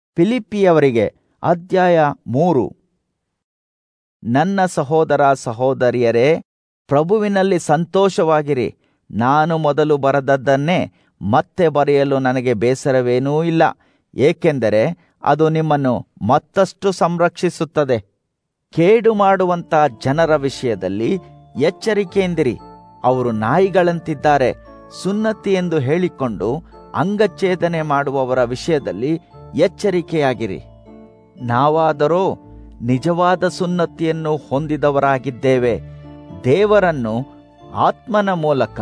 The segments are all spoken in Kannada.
ಫಿಲಿಪ್ಪಿಯವರಿಗೆ ಅಧ್ಯಾಯ ಮೂರು ನನ್ನ ಸಹೋದರ ಸಹೋದರಿಯರೇ ಪ್ರಭುವಿನಲ್ಲಿ ಸಂತೋಷವಾಗಿರಿ ನಾನು ಮೊದಲು ಬರೆದದ್ದನ್ನೇ ಮತ್ತೆ ಬರೆಯಲು ನನಗೆ ಬೇಸರವೇನೂ ಇಲ್ಲ ಏಕೆಂದರೆ ಅದು ನಿಮ್ಮನ್ನು ಮತ್ತಷ್ಟು ಸಂರಕ್ಷಿಸುತ್ತದೆ ಕೇಡು ಮಾಡುವಂತ ಜನರ ವಿಷಯದಲ್ಲಿ ಎಚ್ಚರಿಕೆಯಿಂದಿರಿ ಅವರು ನಾಯಿಗಳಂತಿದ್ದಾರೆ ಸುನ್ನತಿ ಎಂದು ಹೇಳಿಕೊಂಡು ಅಂಗಚ್ಛೇದನೆ ಮಾಡುವವರ ವಿಷಯದಲ್ಲಿ ಎಚ್ಚರಿಕೆಯಾಗಿರಿ ನಾವಾದರೋ ನಿಜವಾದ ಸುನ್ನತಿಯನ್ನು ಹೊಂದಿದವರಾಗಿದ್ದೇವೆ ದೇವರನ್ನು ಆತ್ಮನ ಮೂಲಕ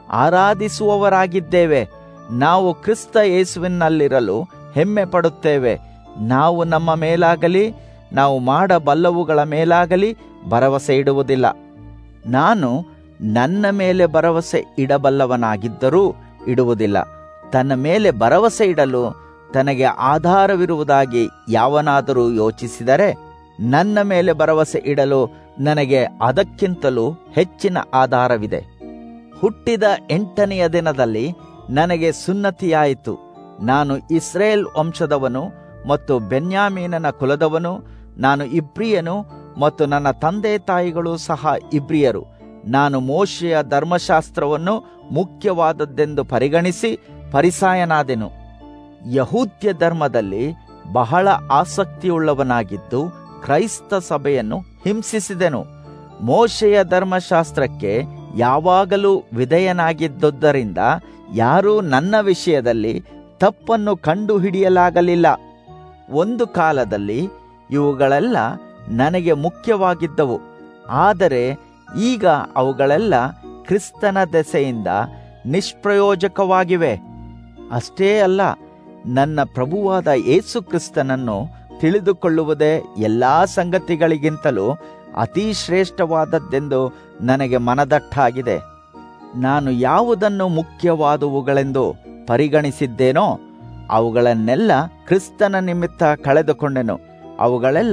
ಆರಾಧಿಸುವವರಾಗಿದ್ದೇವೆ ನಾವು ಕ್ರಿಸ್ತ ಯೇಸುವಿನಲ್ಲಿರಲು ಹೆಮ್ಮೆ ಪಡುತ್ತೇವೆ ನಾವು ನಮ್ಮ ಮೇಲಾಗಲಿ ನಾವು ಮಾಡಬಲ್ಲವುಗಳ ಮೇಲಾಗಲಿ ಭರವಸೆ ಇಡುವುದಿಲ್ಲ ನಾನು ನನ್ನ ಮೇಲೆ ಭರವಸೆ ಇಡಬಲ್ಲವನಾಗಿದ್ದರೂ ಇಡುವುದಿಲ್ಲ ತನ್ನ ಮೇಲೆ ಭರವಸೆ ಇಡಲು ತನಗೆ ಆಧಾರವಿರುವುದಾಗಿ ಯಾವನಾದರೂ ಯೋಚಿಸಿದರೆ ನನ್ನ ಮೇಲೆ ಭರವಸೆ ಇಡಲು ನನಗೆ ಅದಕ್ಕಿಂತಲೂ ಹೆಚ್ಚಿನ ಆಧಾರವಿದೆ ಹುಟ್ಟಿದ ಎಂಟನೆಯ ದಿನದಲ್ಲಿ ನನಗೆ ಸುನ್ನತಿಯಾಯಿತು ನಾನು ಇಸ್ರೇಲ್ ವಂಶದವನು ಮತ್ತು ಬೆನ್ಯಾಮೀನನ ಕುಲದವನು ನಾನು ಇಬ್ರಿಯನು ಮತ್ತು ನನ್ನ ತಂದೆ ತಾಯಿಗಳು ಸಹ ಇಬ್ರಿಯರು ನಾನು ಮೋಶೆಯ ಧರ್ಮಶಾಸ್ತ್ರವನ್ನು ಮುಖ್ಯವಾದದ್ದೆಂದು ಪರಿಗಣಿಸಿ ಪರಿಸಾಯನಾದೆನು ಯಹೂದ್ಯ ಧರ್ಮದಲ್ಲಿ ಬಹಳ ಆಸಕ್ತಿಯುಳ್ಳವನಾಗಿದ್ದು ಕ್ರೈಸ್ತ ಸಭೆಯನ್ನು ಹಿಂಸಿಸಿದೆನು ಮೋಶೆಯ ಧರ್ಮಶಾಸ್ತ್ರಕ್ಕೆ ಯಾವಾಗಲೂ ವಿಧೇಯನಾಗಿದ್ದುದರಿಂದ ಯಾರೂ ನನ್ನ ವಿಷಯದಲ್ಲಿ ತಪ್ಪನ್ನು ಕಂಡುಹಿಡಿಯಲಾಗಲಿಲ್ಲ ಒಂದು ಕಾಲದಲ್ಲಿ ಇವುಗಳೆಲ್ಲ ನನಗೆ ಮುಖ್ಯವಾಗಿದ್ದವು ಆದರೆ ಈಗ ಅವುಗಳೆಲ್ಲ ಕ್ರಿಸ್ತನ ದೆಸೆಯಿಂದ ನಿಷ್ಪ್ರಯೋಜಕವಾಗಿವೆ ಅಷ್ಟೇ ಅಲ್ಲ ನನ್ನ ಪ್ರಭುವಾದ ಯೇಸು ಕ್ರಿಸ್ತನನ್ನು ತಿಳಿದುಕೊಳ್ಳುವುದೇ ಎಲ್ಲಾ ಸಂಗತಿಗಳಿಗಿಂತಲೂ ಅತಿ ಶ್ರೇಷ್ಠವಾದದ್ದೆಂದು ನನಗೆ ಮನದಟ್ಟಾಗಿದೆ ನಾನು ಯಾವುದನ್ನು ಮುಖ್ಯವಾದವುಗಳೆಂದು ಪರಿಗಣಿಸಿದ್ದೇನೋ ಅವುಗಳನ್ನೆಲ್ಲ ಕ್ರಿಸ್ತನ ನಿಮಿತ್ತ ಕಳೆದುಕೊಂಡೆನು ಅವುಗಳೆಲ್ಲ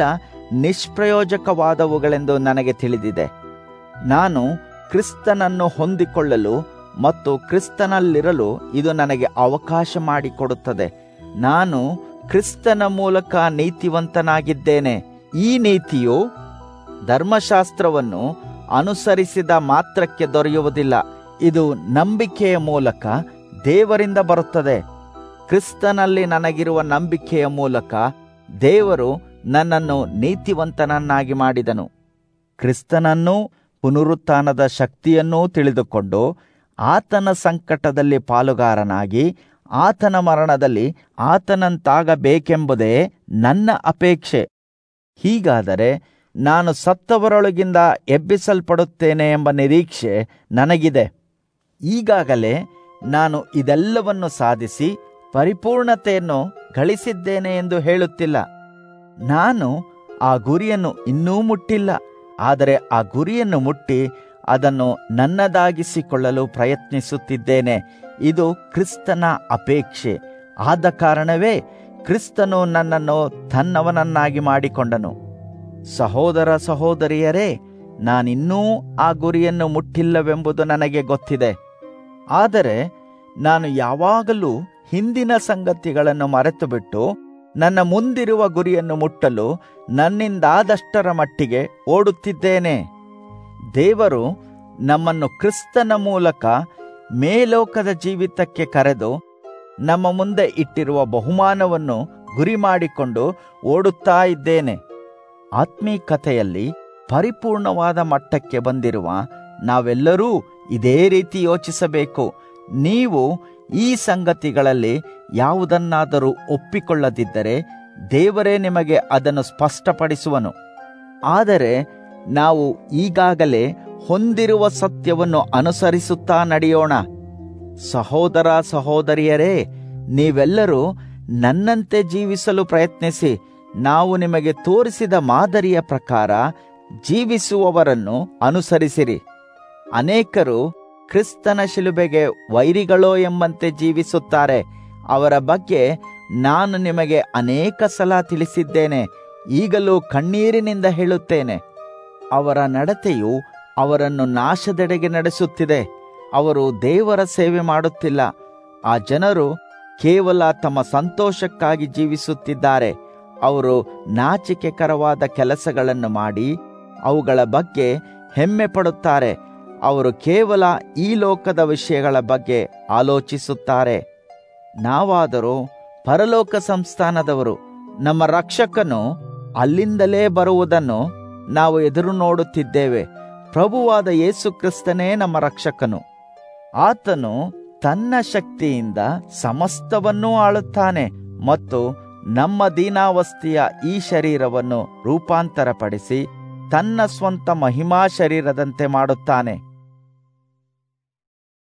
ನಿಷ್ಪ್ರಯೋಜಕವಾದವುಗಳೆಂದು ನನಗೆ ತಿಳಿದಿದೆ ನಾನು ಕ್ರಿಸ್ತನನ್ನು ಹೊಂದಿಕೊಳ್ಳಲು ಮತ್ತು ಕ್ರಿಸ್ತನಲ್ಲಿರಲು ಇದು ನನಗೆ ಅವಕಾಶ ಮಾಡಿಕೊಡುತ್ತದೆ ನಾನು ಕ್ರಿಸ್ತನ ಮೂಲಕ ನೀತಿವಂತನಾಗಿದ್ದೇನೆ ಈ ನೀತಿಯು ಧರ್ಮಶಾಸ್ತ್ರವನ್ನು ಅನುಸರಿಸಿದ ಮಾತ್ರಕ್ಕೆ ದೊರೆಯುವುದಿಲ್ಲ ಇದು ನಂಬಿಕೆಯ ಮೂಲಕ ದೇವರಿಂದ ಬರುತ್ತದೆ ಕ್ರಿಸ್ತನಲ್ಲಿ ನನಗಿರುವ ನಂಬಿಕೆಯ ಮೂಲಕ ದೇವರು ನನ್ನನ್ನು ನೀತಿವಂತನನ್ನಾಗಿ ಮಾಡಿದನು ಕ್ರಿಸ್ತನನ್ನೂ ಪುನರುತ್ಥಾನದ ಶಕ್ತಿಯನ್ನೂ ತಿಳಿದುಕೊಂಡು ಆತನ ಸಂಕಟದಲ್ಲಿ ಪಾಲುಗಾರನಾಗಿ ಆತನ ಮರಣದಲ್ಲಿ ಆತನಂತಾಗಬೇಕೆಂಬುದೇ ನನ್ನ ಅಪೇಕ್ಷೆ ಹೀಗಾದರೆ ನಾನು ಸತ್ತವರೊಳಗಿಂದ ಎಬ್ಬಿಸಲ್ಪಡುತ್ತೇನೆ ಎಂಬ ನಿರೀಕ್ಷೆ ನನಗಿದೆ ಈಗಾಗಲೇ ನಾನು ಇದೆಲ್ಲವನ್ನು ಸಾಧಿಸಿ ಪರಿಪೂರ್ಣತೆಯನ್ನು ಗಳಿಸಿದ್ದೇನೆ ಎಂದು ಹೇಳುತ್ತಿಲ್ಲ ನಾನು ಆ ಗುರಿಯನ್ನು ಇನ್ನೂ ಮುಟ್ಟಿಲ್ಲ ಆದರೆ ಆ ಗುರಿಯನ್ನು ಮುಟ್ಟಿ ಅದನ್ನು ನನ್ನದಾಗಿಸಿಕೊಳ್ಳಲು ಪ್ರಯತ್ನಿಸುತ್ತಿದ್ದೇನೆ ಇದು ಕ್ರಿಸ್ತನ ಅಪೇಕ್ಷೆ ಆದ ಕಾರಣವೇ ಕ್ರಿಸ್ತನು ನನ್ನನ್ನು ತನ್ನವನನ್ನಾಗಿ ಮಾಡಿಕೊಂಡನು ಸಹೋದರ ಸಹೋದರಿಯರೇ ನಾನಿನ್ನೂ ಆ ಗುರಿಯನ್ನು ಮುಟ್ಟಿಲ್ಲವೆಂಬುದು ನನಗೆ ಗೊತ್ತಿದೆ ಆದರೆ ನಾನು ಯಾವಾಗಲೂ ಹಿಂದಿನ ಸಂಗತಿಗಳನ್ನು ಮರೆತುಬಿಟ್ಟು ನನ್ನ ಮುಂದಿರುವ ಗುರಿಯನ್ನು ಮುಟ್ಟಲು ನನ್ನಿಂದಾದಷ್ಟರ ಮಟ್ಟಿಗೆ ಓಡುತ್ತಿದ್ದೇನೆ ದೇವರು ನಮ್ಮನ್ನು ಕ್ರಿಸ್ತನ ಮೂಲಕ ಮೇಲೋಕದ ಜೀವಿತಕ್ಕೆ ಕರೆದು ನಮ್ಮ ಮುಂದೆ ಇಟ್ಟಿರುವ ಬಹುಮಾನವನ್ನು ಗುರಿ ಮಾಡಿಕೊಂಡು ಓಡುತ್ತಾ ಇದ್ದೇನೆ ಆತ್ಮೀಕತೆಯಲ್ಲಿ ಪರಿಪೂರ್ಣವಾದ ಮಟ್ಟಕ್ಕೆ ಬಂದಿರುವ ನಾವೆಲ್ಲರೂ ಇದೇ ರೀತಿ ಯೋಚಿಸಬೇಕು ನೀವು ಈ ಸಂಗತಿಗಳಲ್ಲಿ ಯಾವುದನ್ನಾದರೂ ಒಪ್ಪಿಕೊಳ್ಳದಿದ್ದರೆ ದೇವರೇ ನಿಮಗೆ ಅದನ್ನು ಸ್ಪಷ್ಟಪಡಿಸುವನು ಆದರೆ ನಾವು ಈಗಾಗಲೇ ಹೊಂದಿರುವ ಸತ್ಯವನ್ನು ಅನುಸರಿಸುತ್ತಾ ನಡೆಯೋಣ ಸಹೋದರ ಸಹೋದರಿಯರೇ ನೀವೆಲ್ಲರೂ ನನ್ನಂತೆ ಜೀವಿಸಲು ಪ್ರಯತ್ನಿಸಿ ನಾವು ನಿಮಗೆ ತೋರಿಸಿದ ಮಾದರಿಯ ಪ್ರಕಾರ ಜೀವಿಸುವವರನ್ನು ಅನುಸರಿಸಿರಿ ಅನೇಕರು ಕ್ರಿಸ್ತನ ಶಿಲುಬೆಗೆ ವೈರಿಗಳೋ ಎಂಬಂತೆ ಜೀವಿಸುತ್ತಾರೆ ಅವರ ಬಗ್ಗೆ ನಾನು ನಿಮಗೆ ಅನೇಕ ಸಲ ತಿಳಿಸಿದ್ದೇನೆ ಈಗಲೂ ಕಣ್ಣೀರಿನಿಂದ ಹೇಳುತ್ತೇನೆ ಅವರ ನಡತೆಯು ಅವರನ್ನು ನಾಶದೆಡೆಗೆ ನಡೆಸುತ್ತಿದೆ ಅವರು ದೇವರ ಸೇವೆ ಮಾಡುತ್ತಿಲ್ಲ ಆ ಜನರು ಕೇವಲ ತಮ್ಮ ಸಂತೋಷಕ್ಕಾಗಿ ಜೀವಿಸುತ್ತಿದ್ದಾರೆ ಅವರು ನಾಚಿಕೆಕರವಾದ ಕೆಲಸಗಳನ್ನು ಮಾಡಿ ಅವುಗಳ ಬಗ್ಗೆ ಹೆಮ್ಮೆ ಪಡುತ್ತಾರೆ ಅವರು ಕೇವಲ ಈ ಲೋಕದ ವಿಷಯಗಳ ಬಗ್ಗೆ ಆಲೋಚಿಸುತ್ತಾರೆ ನಾವಾದರೂ ಪರಲೋಕ ಸಂಸ್ಥಾನದವರು ನಮ್ಮ ರಕ್ಷಕನು ಅಲ್ಲಿಂದಲೇ ಬರುವುದನ್ನು ನಾವು ಎದುರು ನೋಡುತ್ತಿದ್ದೇವೆ ಪ್ರಭುವಾದ ಯೇಸು ಕ್ರಿಸ್ತನೇ ನಮ್ಮ ರಕ್ಷಕನು ಆತನು ತನ್ನ ಶಕ್ತಿಯಿಂದ ಸಮಸ್ತವನ್ನೂ ಆಳುತ್ತಾನೆ ಮತ್ತು ನಮ್ಮ ದೀನಾವಸ್ಥೆಯ ಈ ಶರೀರವನ್ನು ರೂಪಾಂತರಪಡಿಸಿ ತನ್ನ ಸ್ವಂತ ಮಹಿಮಾ ಶರೀರದಂತೆ ಮಾಡುತ್ತಾನೆ